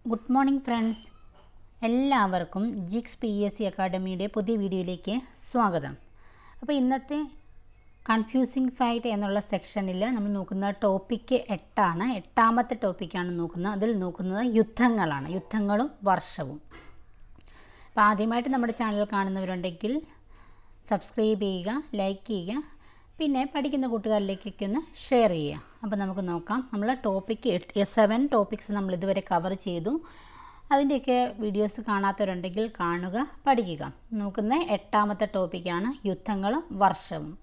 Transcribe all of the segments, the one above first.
good morning friends എല്ലാവർക്കും ജിക്സ് P S C അക്കാഡമിയുടെ പുതിയ വീഡിയോയിലേക്ക് സ്വാഗതം അപ്പോൾ ഇന്നത്തെ കൺഫ്യൂസിങ് ഫാക്റ്റ് എന്നുള്ള സെക്ഷനിൽ നമ്മൾ നോക്കുന്ന ടോപ്പിക്ക് എട്ടാണ് എട്ടാമത്തെ ടോപ്പിക്കാണ് നോക്കുന്നത് അതിൽ നോക്കുന്നത് യുദ്ധങ്ങളാണ് യുദ്ധങ്ങളും വർഷവും അപ്പോൾ ആദ്യമായിട്ട് നമ്മുടെ ചാനൽ കാണുന്നവരുണ്ടെങ്കിൽ സബ്സ്ക്രൈബ് ചെയ്യുക ലൈക്ക് ചെയ്യുക പിന്നെ പഠിക്കുന്ന കൂട്ടുകാരിലേക്കൊക്കെ ഒന്ന് ഷെയർ ചെയ്യുക അപ്പോൾ നമുക്ക് നോക്കാം നമ്മൾ ടോപ്പിക്ക് എട്ട് സെവൻ ടോപ്പിക്സ് നമ്മൾ ഇതുവരെ കവർ ചെയ്തു അതിൻ്റെയൊക്കെ വീഡിയോസ് കാണാത്തവരുണ്ടെങ്കിൽ കാണുക പഠിക്കുക നോക്കുന്ന എട്ടാമത്തെ ടോപ്പിക്കാണ് യുദ്ധങ്ങളും വർഷവും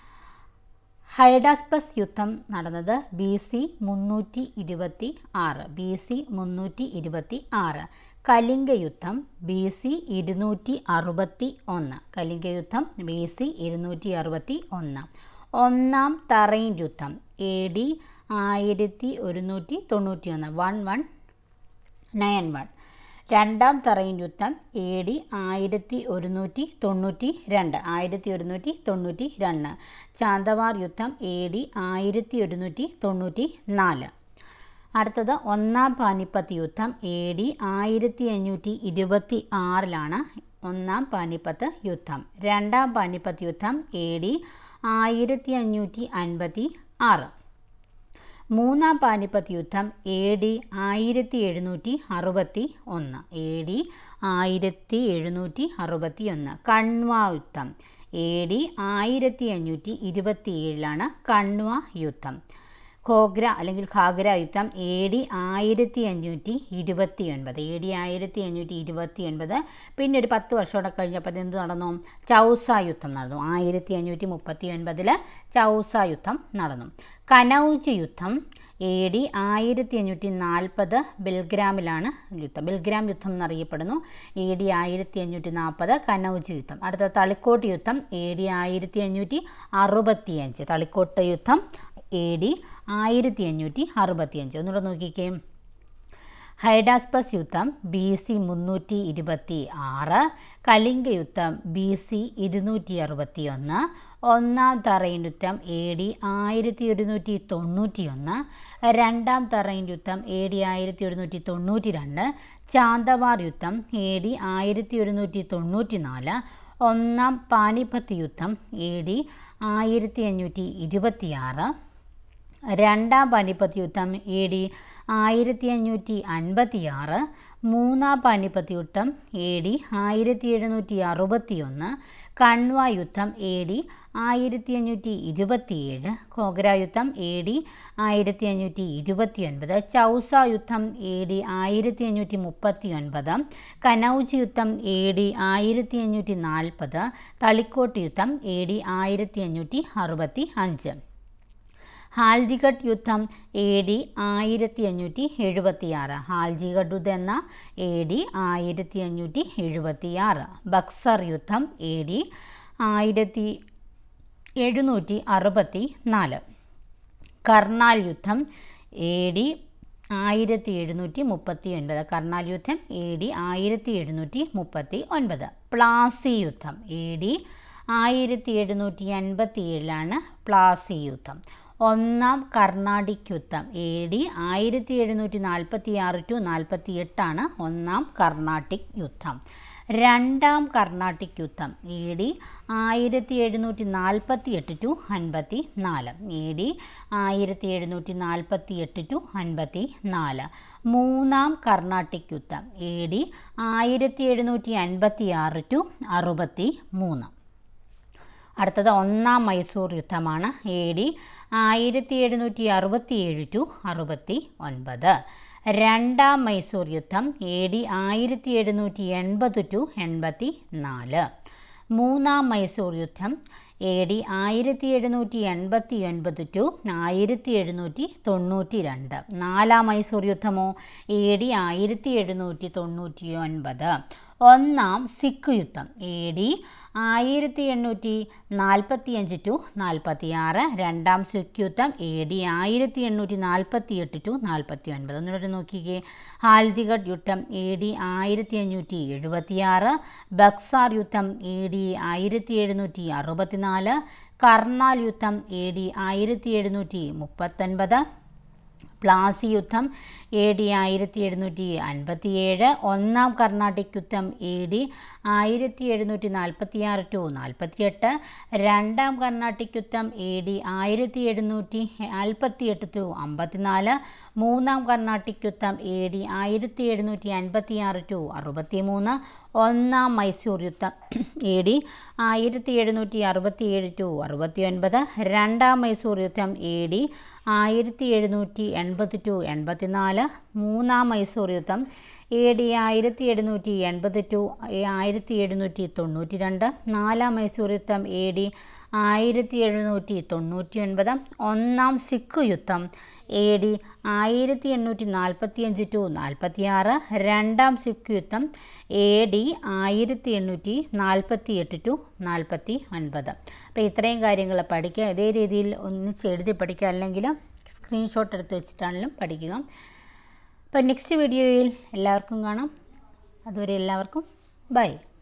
ഹൈഡാസ്പസ് യുദ്ധം നടന്നത് ബി സി മുന്നൂറ്റി ഇരുപത്തി ആറ് ബി സി മുന്നൂറ്റി ഇരുപത്തി ആറ് കലിംഗ യുദ്ധം ബി സി ഇരുന്നൂറ്റി അറുപത്തി ഒന്ന് കലിംഗ യുദ്ധം ബി സി ഇരുന്നൂറ്റി അറുപത്തി ഒന്ന് ഒന്നാം തറൈൻ യുദ്ധം എ ഡി ആയിരത്തി ഒരുന്നൂറ്റി തൊണ്ണൂറ്റി ഒന്ന് വൺ വൺ നയൻ വൺ രണ്ടാം തറൈൻ യുദ്ധം എ ഡി ആയിരത്തി ഒരുന്നൂറ്റി തൊണ്ണൂറ്റി രണ്ട് ആയിരത്തി ഒരുന്നൂറ്റി തൊണ്ണൂറ്റി രണ്ട് ചാന്തവാർ യുദ്ധം എ ഡി ആയിരത്തി ഒരുന്നൂറ്റി തൊണ്ണൂറ്റി നാല് അടുത്തത് ഒന്നാം പാനിപ്പത്ത് യുദ്ധം എ ഡി ആയിരത്തി അഞ്ഞൂറ്റി ഇരുപത്തി ആറിലാണ് ഒന്നാം പാനിപ്പത്ത് യുദ്ധം രണ്ടാം പാനിപ്പത്ത് യുദ്ധം എ ഡി ആയിരത്തി അഞ്ഞൂറ്റി അൻപത്തി ആറ് മൂന്നാം പാനിപ്പത്ത് യുദ്ധം എ ഡി ആയിരത്തി എഴുന്നൂറ്റി അറുപത്തി ഒന്ന് എ ഡി ആയിരത്തി എഴുന്നൂറ്റി അറുപത്തി ഒന്ന് കണ്വ യുദ്ധം എ ഡി ആയിരത്തി അഞ്ഞൂറ്റി ഇരുപത്തി ഏഴിലാണ് കണ്വ യുദ്ധം ഖോഗ്ര അല്ലെങ്കിൽ ഖാഗ്ര യുദ്ധം എ ഡി ആയിരത്തി അഞ്ഞൂറ്റി ഇരുപത്തി ഒൻപത് എ ഡി ആയിരത്തി അഞ്ഞൂറ്റി ഇരുപത്തി ഒൻപത് പിന്നെ ഒരു പത്ത് വർഷമോടെ കഴിഞ്ഞപ്പോൾ എന്ത് നടന്നു ചൗസ യുദ്ധം നടന്നു ആയിരത്തി അഞ്ഞൂറ്റി മുപ്പത്തി ഒൻപതിൽ ചൗസ യുദ്ധം നടന്നു കനൗജ് യുദ്ധം എ ഡി ആയിരത്തി അഞ്ഞൂറ്റി നാൽപ്പത് ബെൽഗ്രാമിലാണ് യുദ്ധം ബെൽഗ്രാം യുദ്ധം എന്നറിയപ്പെടുന്നു എ ഡി ആയിരത്തി അഞ്ഞൂറ്റി നാൽപ്പത് കനൗജ് യുദ്ധം അടുത്ത തളിക്കോട്ട് യുദ്ധം എ ഡി ആയിരത്തി അഞ്ഞൂറ്റി അറുപത്തി അഞ്ച് തളിക്കോട്ട് യുദ്ധം എ ഡി ആയിരത്തി അഞ്ഞൂറ്റി അറുപത്തി അഞ്ച് ഒന്നുകൂടെ നോക്കിക്കേ ഹൈഡാസ്പസ് യുദ്ധം ബി സി മുന്നൂറ്റി ഇരുപത്തി ആറ് കലിംഗ യുദ്ധം ബി സി ഇരുന്നൂറ്റി അറുപത്തി ഒന്ന് ഒന്നാം തറൈൻ യുദ്ധം എ ഡി ആയിരത്തി ഒരുന്നൂറ്റി തൊണ്ണൂറ്റി ഒന്ന് രണ്ടാം തറൈൻ യുദ്ധം എ ഡി ആയിരത്തി ഒരുന്നൂറ്റി തൊണ്ണൂറ്റി രണ്ട് ചാന്തവാർ യുദ്ധം എ ഡി ആയിരത്തി ഒരുന്നൂറ്റി തൊണ്ണൂറ്റി നാല് ഒന്നാം പാനിപ്പത്ത് യുദ്ധം എ ഡി ആയിരത്തി അഞ്ഞൂറ്റി ഇരുപത്തിയാറ് രണ്ടാം പാനിപ്പത്ത് യുദ്ധം എ ഡി ആയിരത്തി അഞ്ഞൂറ്റി അൻപത്തി ആറ് മൂന്നാം പാനിപ്പത്ത് യുദ്ധം എ ഡി ആയിരത്തി എഴുന്നൂറ്റി അറുപത്തി ഒന്ന് കണ്വ യുദ്ധം എ ഡി ആയിരത്തി അഞ്ഞൂറ്റി ഇരുപത്തിയേഴ് ഖോഗ്ര യുദ്ധം എ ഡി ആയിരത്തി അഞ്ഞൂറ്റി ഇരുപത്തി ഒൻപത് ചൗസ യുദ്ധം എ ഡി ആയിരത്തി അഞ്ഞൂറ്റി മുപ്പത്തി ഒൻപത് കനൗജ് യുദ്ധം എ ഡി ആയിരത്തി അഞ്ഞൂറ്റി നാൽപ്പത് തളിക്കോട്ട് യുദ്ധം എ ഡി ആയിരത്തി അഞ്ഞൂറ്റി അറുപത്തി അഞ്ച് ഹാൽജിഗഡ് യുദ്ധം എ ഡി ആയിരത്തി അഞ്ഞൂറ്റി എഴുപത്തി ആറ് ഹാൽജിഗഡ് യുദ്ധം എന്ന എ ഡി ആയിരത്തി അഞ്ഞൂറ്റി എഴുപത്തി ആറ് ബക്സർ യുദ്ധം എ ഡി ആയിരത്തി എഴുന്നൂറ്റി അറുപത്തി നാല് കർണാൽ യുദ്ധം എ ഡി ആയിരത്തി എഴുന്നൂറ്റി മുപ്പത്തി ഒൻപത് കർണാൽ യുദ്ധം എ ഡി ആയിരത്തി എഴുന്നൂറ്റി മുപ്പത്തി ഒൻപത് പ്ലാസി യുദ്ധം എ ഡി ആയിരത്തി എഴുന്നൂറ്റി അൻപത്തി ഏഴിലാണ് പ്ലാസി യുദ്ധം ഒന്നാം കർണാടിക് യുദ്ധം എ ഡി ആയിരത്തി എഴുന്നൂറ്റി നാൽപ്പത്തി ആറ് ടു നാൽപ്പത്തി എട്ടാണ് ഒന്നാം കർണാട്ടിക് യുദ്ധം രണ്ടാം കർണാട്ടിക് യുദ്ധം എ ഡി ആയിരത്തി എഴുന്നൂറ്റി നാൽപ്പത്തി എട്ട് ടു അൻപത്തി നാല് എ ഡി ആയിരത്തി എഴുന്നൂറ്റി നാൽപ്പത്തി എട്ട് ടു അൻപത്തി നാല് മൂന്നാം കർണാട്ടിക് യുദ്ധം എ ഡി ആയിരത്തി എഴുന്നൂറ്റി അൻപത്തി ആറ് ടു അറുപത്തി മൂന്ന് അടുത്തത് ഒന്നാം മൈസൂർ യുദ്ധമാണ് എ ഡി ആയിരത്തി എഴുന്നൂറ്റി അറുപത്തി ഏഴ് ടു അറുപത്തി ഒൻപത് രണ്ടാം മൈസൂർ യുദ്ധം എ ഡി ആയിരത്തി എഴുന്നൂറ്റി എൺപത് ടു എൺപത്തി നാല് മൂന്നാം മൈസൂർ യുദ്ധം എ ഡി ആയിരത്തി എഴുന്നൂറ്റി എൺപത്തി ഒൻപത് ടു ആയിരത്തി എഴുന്നൂറ്റി തൊണ്ണൂറ്റി രണ്ട് നാലാം മൈസൂർ യുദ്ധമോ എ ഡി ആയിരത്തി എഴുന്നൂറ്റി തൊണ്ണൂറ്റി ഒൻപത് ഒന്നാം സിഖ് യുദ്ധം എ ഡി ആയിരത്തി എണ്ണൂറ്റി നാൽപ്പത്തി അഞ്ച് ടു നാൽപ്പത്തി ആറ് രണ്ടാം സിഖ് യുദ്ധം എ ഡി ആയിരത്തി എണ്ണൂറ്റി നാൽപ്പത്തി എട്ട് ടു നാൽപ്പത്തി ഒൻപത് ഒന്നുകൂടെ നോക്കിക്കേ ഹാൽദിഗഡ് യുദ്ധം എ ഡി ആയിരത്തി അഞ്ഞൂറ്റി എഴുപത്തി ആറ് ബക്സാർ യുദ്ധം എ ഡി ആയിരത്തി എഴുന്നൂറ്റി അറുപത്തിനാല് കർണാൽ യുദ്ധം എ ഡി ആയിരത്തി എഴുന്നൂറ്റി മുപ്പത്തൊൻപത് പ്ലാസി യുദ്ധം എ ഡി ആയിരത്തി എഴുന്നൂറ്റി അൻപത്തി ഏഴ് ഒന്നാം കർണാട്ടിക് യുദ്ധം എ ഡി ആയിരത്തി എഴുന്നൂറ്റി നാൽപ്പത്തി ആറ് ടു നാൽപ്പത്തിയെട്ട് രണ്ടാം കർണാട്ടിക് യുദ്ധം എ ഡി ആയിരത്തി എഴുന്നൂറ്റി നാൽപ്പത്തി എട്ട് ടു അമ്പത്തിനാല് മൂന്നാം കർണാട്ടിക് യുദ്ധം എ ഡി ആയിരത്തി എഴുന്നൂറ്റി അൻപത്തി ആറ് ടു അറുപത്തി മൂന്ന് ഒന്നാം മൈസൂർ യുദ്ധം എ ഡി ആയിരത്തി എഴുന്നൂറ്റി അറുപത്തി ഏഴ് ടു അറുപത്തി ഒൻപത് രണ്ടാം മൈസൂർ യുദ്ധം എ ഡി ആയിരത്തി എഴുന്നൂറ്റി എൺപത് ടു എൺപത്തിനാല് മൂന്നാം മൈസൂർ യുദ്ധം എ ഡി ആയിരത്തി എഴുന്നൂറ്റി എൺപത് ടു ആയിരത്തി എഴുന്നൂറ്റി തൊണ്ണൂറ്റി രണ്ട് നാലാം മൈസൂർ യുദ്ധം എ ഡി ആയിരത്തി എഴുന്നൂറ്റി തൊണ്ണൂറ്റി ഒൻപത് ഒന്നാം സിഖ് യുദ്ധം എ ഡി ആയിരത്തി എണ്ണൂറ്റി നാൽപ്പത്തി അഞ്ച് ടു നാൽപ്പത്തി ആറ് രണ്ടാം സിഖ് യുദ്ധം എ ഡി ആയിരത്തി എണ്ണൂറ്റി നാൽപ്പത്തി എട്ട് ടു നാൽപ്പത്തി ഒൻപത് അപ്പോൾ ഇത്രയും കാര്യങ്ങൾ പഠിക്കുക ഇതേ രീതിയിൽ ഒന്നിച്ച് എഴുതി പഠിക്കുക അല്ലെങ്കിൽ സ്ക്രീൻഷോട്ട് എടുത്ത് വെച്ചിട്ടാണെങ്കിലും പഠിക്കുക അപ്പോൾ നെക്സ്റ്റ് വീഡിയോയിൽ എല്ലാവർക്കും കാണാം അതുവരെ എല്ലാവർക്കും ബൈ